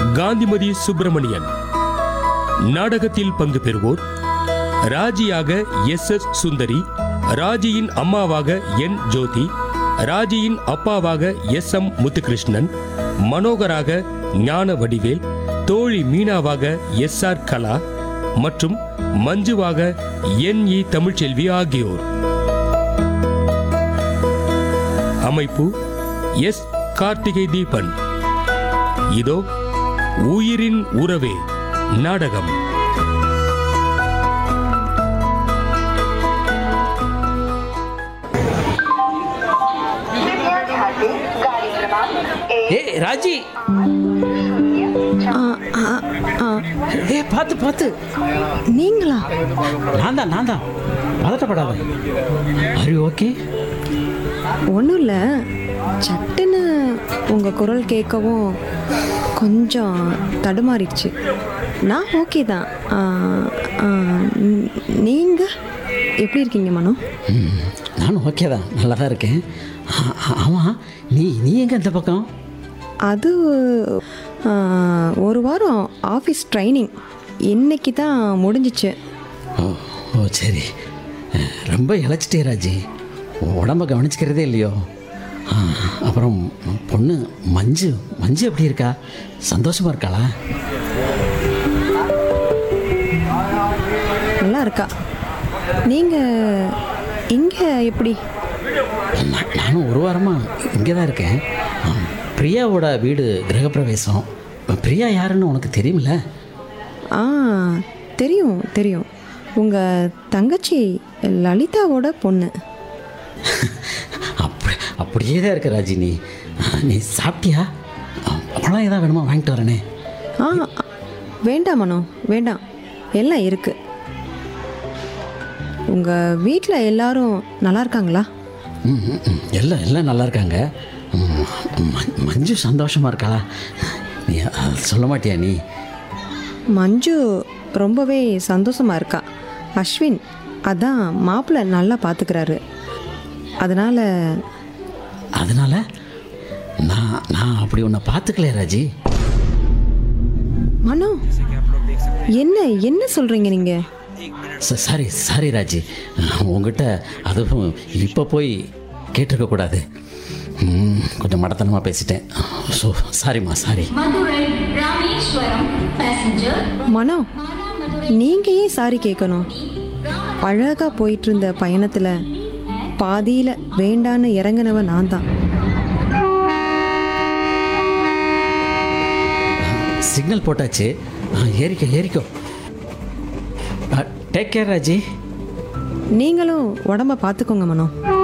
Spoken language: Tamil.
காந்திமதி சுப்பிரமணியன் நாடகத்தில் பங்கு பெறுவோர் ராஜியாக எஸ் எஸ் சுந்தரி ராஜியின் அம்மாவாக என் ஜோதி ராஜியின் அப்பாவாக எஸ் எம் முத்துகிருஷ்ணன் மனோகராக ஞான வடிவேல் தோழி மீனாவாக எஸ் ஆர் கலா மற்றும் மஞ்சுவாக என் இ தமிழ்ச்செல்வி ஆகியோர் அமைப்பு எஸ் கார்த்திகை தீபன் இதோ உயிரின் உறவே நாடகம் विद्यार्थी गाडी क्रमांक एक ஏ ராஜி ஆ, ஆ, ஆ, ஏ பார்த்து பார்த்து நீங்களா நான் தான் நான் தான் பதட்டப்படாத are you ஓகே ஒன்றும் இல்லை சட்டுன்னு உங்கள் குரல் கேட்கவும் கொஞ்சம் தடுமாறிடுச்சு நான் ஓகே தான் நீங்கள் எப்படி இருக்கீங்க மனோ நானும் ஓகே தான் நல்லா தான் இருக்கேன் ஆ- ஆ- ஆமாம் நீ நீ எங்கே இந்த பக்கம் அது ஆ, ஒரு வாரம் ஆஃபீஸ் ட்ரைனிங் இன்னைக்கு தான் முடிஞ்சிச்சு ஓ ஓ சரி அஹ், ரொம்ப இழைச்சிட்டே ராஜி உடம்ப கவனிச்சுக்கிறதே இல்லையோ ஆ, அப்புறம் பொண்ணு மஞ்சு மஞ்சு எப்படி இருக்கா சந்தோஷமா இருக்காளா நல்லா இருக்கா நீங்கள் இங்கே எப்படி நான்- நானும் ஒரு வாரமாக இங்கே தான் இருக்கேன் ஆ, பிரியாவோட வீடு கிரகப்பிரவேசம் பிரியா யாருன்னு உனக்கு தெரியுமில்ல ஆ தெரியும் தெரியும் உங்கள் தங்கச்சி லலிதாவோட பொண்ணு அப்படி அப்படியே தான் இருக்க ராஜி நீ நீ சாப்பிட்டியா அப்பெல்லாம் ஏதாவது வேணுமா வாங்கிட்டு வரேனே ஆ வேண்டாம் மனோ வேண்டாம் எல்லாம் இருக்கு உங்கள் வீட்டில் எல்லாரும் நல்லா இருக்காங்களா ம், ம், ம். எல்லாம் எல்லாம் நல்லா இருக்காங்க ம், ம- மஞ்சு சந்தோஷமாக இருக்காளா நீ அது சொல்ல மாட்டியா நீ மஞ்சு ரொம்பவே சந்தோஷமா இருக்கா அஸ்வின் அதான் மாப்பிள்ளை நல்லா பார்த்துக்கிறாரு அதனால் அதனால நான் நான் அப்படி உன்னை பார்த்துக்கலையே ராஜி மனோ என்ன என்ன சொல்கிறீங்க நீங்கள் ச- சாரி சாரி ராஜி உங்ககிட்ட அதுவும் இப்போ போய் கேட்டிருக்கக்கூடாது ம், கொஞ்சம் மடத்தனமாக பேசிட்டேன் ஸோ சாரிம்மா சாரி மதுரை ராமேஸ்வரம் பேசஞ்சர் மனோ நீங்கள் ஏன் சாரி கேட்கணும் அழகாக போயிட்டு இருந்த பயணத்தில் பாதியில் வேண்டான்னு இறங்குனவ நான் தான் சிக்னல் போட்டாச்சு ஆ, ஏறிக்கோ ஏறிக்கோ டேக் கேர் ராஜி நீங்களும் உடம்ப பார்த்துக்கோங்க மனோ